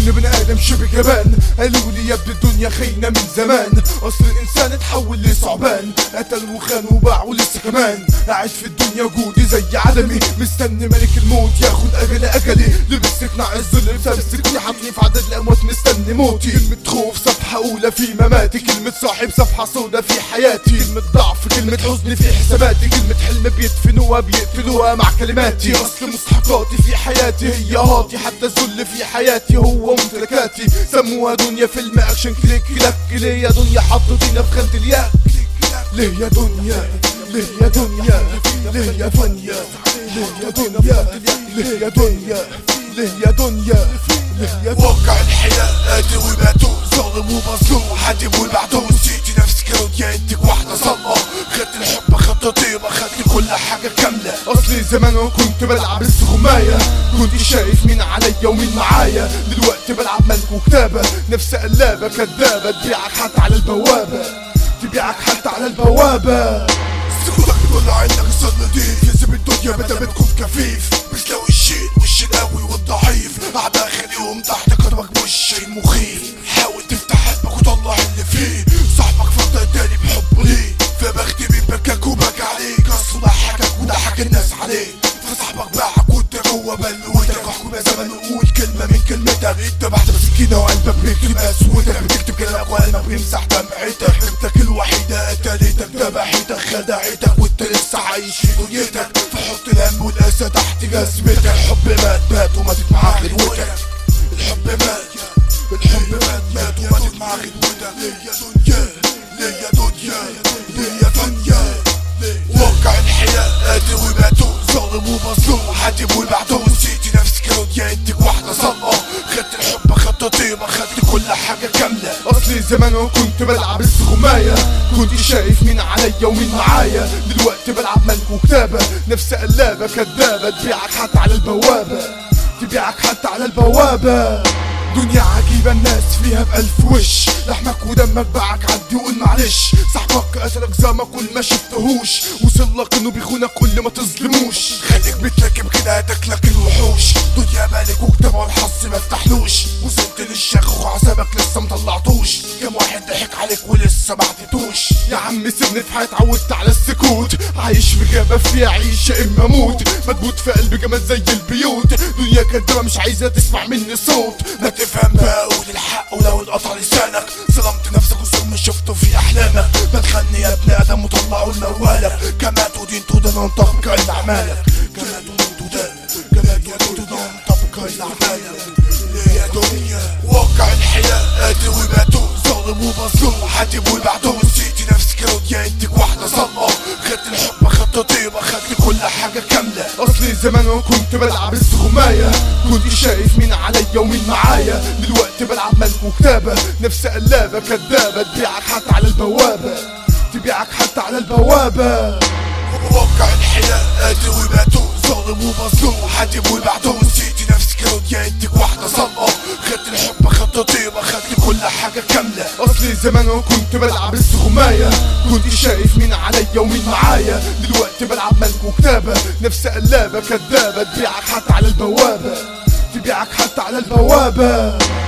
انه بني ادم شبه جبان قالوا لي يا ابن الدنيا خينا من زمان اصل الانسان اتحول لثعبان قتل وخان وباع ولسه كمان قاعد في الدنيا وجودي زي عدمي مستني ملك الموت ياخد اجلي اجلي لبس قناع الظل بسبب السكون حاطني في عدد الاموات مستني موتي كلمة خوف صفحة اولى في مماتي كلمة صاحب صفحة سودا في حياتي كلمة ضعف كلمة حزن في حساباتي كلمة حلم بيدفنوها بيقتلوها مع كلماتي اصل مستحقاتي في حياتي هي هاتي حتى الذل في حياتي هو ممتلكاتي سموها دنيا فيلم اكشن كليك كلاك ليه يا دنيا حطيتينا في خانة الياك ليه يا دنيا ليه يا دنيا ليه يا دنيا ليه يا دنيا ليه يا دنيا ليه يا دنيا ليه يا دنيا واقع الحياة قاتل وماتوا ظالم ومظلوم حد بيقول بعده نسيتي نفسك روديتك واحدة صدمة خدت الحب خدت طيبة خدت كل حاجة كاملة اصلي زمان وانا كنت بلعب السخماية كنت شايف مين عليا ومين معايا دلوقتي بلعب ملك وكتابة نفس قلابة كدابة تبيعك حتى على البوابة تبيعك حتى على البوابة سكوتك بيطلع عينك صوت نضيف لازم الدنيا بدأ بتكون كفيف مش لو الشين والش القوي والضعيف قاعد اخليهم تحت قدمك مش شيء مخيف حاول تفتح قلبك وطلع اللي فيه صاحبك فضل تاني بحب ليه فبختي مين بكاك وبكى عليك اصل ضحكك وضحك الناس عليك فصاحبك باعك وانت جوه بلوتك احكم يا زمن وقول كلمه من كلمتك انت بعد بسكينه وقلبك بيكتب اسودك بتكتب كلامك وقلبك بيمسح دمعتك حبيبتك الوحيده قتلتك ذبحتك خدعتك وانت لسه عايش في دنيتك فحط الهم والاسى تحت جزمتك الحب مات مات وماتت معاه غدوتك الحب مات الحب مات مات وماتت معاه غدوتك ليه يا دنيا ليه يا دنيا ليه يا دنيا واقع الحياة قاتل وماتوا ظالم ومظلوم حد بيقول بعده نسيتي نفسك روديتك واحدة صدمة خدت الحب خدت طيبة خدت كل حاجة كاملة اصلي زمان وانا كنت بلعب السخماية كنت شايف مين عليا ومين معايا دلوقتي بلعب ملك وكتابة نفس قلابة كدابة تبيعك حتى على البوابة تبيعك حتى على البوابة دنيا عجيبة الناس فيها بألف وش لحمك ودمك باعك عدي وقول معلش صاحبك قتلك زمك كل ما شفتهوش وصلك انه بيخونك كل ما تظلموش خليك بتراكب كده هتاكلك الوحوش دنيا مالك وكتاب والحظ ما فتحلوش وصلت للشيخ وعذابك لسه مطلعتوش كم واحد ضحك عليك ولسه ما عدتوش يا عم سيبني في حياتي اتعودت على السكوت عايش في غابة فيها عيش يا اما اموت مكبوت في قلبي جمال زي البيوت دنيا كدابة مش عايزة تسمع مني صوت ما تفهم بقى قول الحق ولو انقطع لسانك ظلمت نفسك وظلم شفته في احلامك ما تغني يا ابن ادم وطلعوا لموالك كما تدين تدان وانطبق الى اعمالك كما تدين تدان كما تدين تدان وانطبق الى اعمالك ليه يا دنيا واقع الحياة قاتل وماتوا ظالم ومظلوم حد بيقول بعده نسيتي نفسك روديتك واحدة صدمة خدت الحب خدت طيبة خدت كل حاجة كاملة اصلي زمان وانا كنت بلعب السخماية كنت شايف مين عليا ومين معايا دلوقتي بلعب ملك وكتابة نفس قلابة كدابة تبيعك حتى على البوابة تبيعك حتى على البوابة واقع الحياة قاتل وماتوا ظالم ومظلوم حد بيقول بعده نسيتي نفسك روديتك واحدة صدمة خدت الحب خدت طيبة خدت كل حاجة كاملة اصلي زمان وانا كنت بلعب السخماية كنت شايف مين عليا ومين معايا دلوقتي بلعب ملك وكتابة نفس قلابة كدابة تبيعك حتى على البوابة تبيعك حتى على البوابة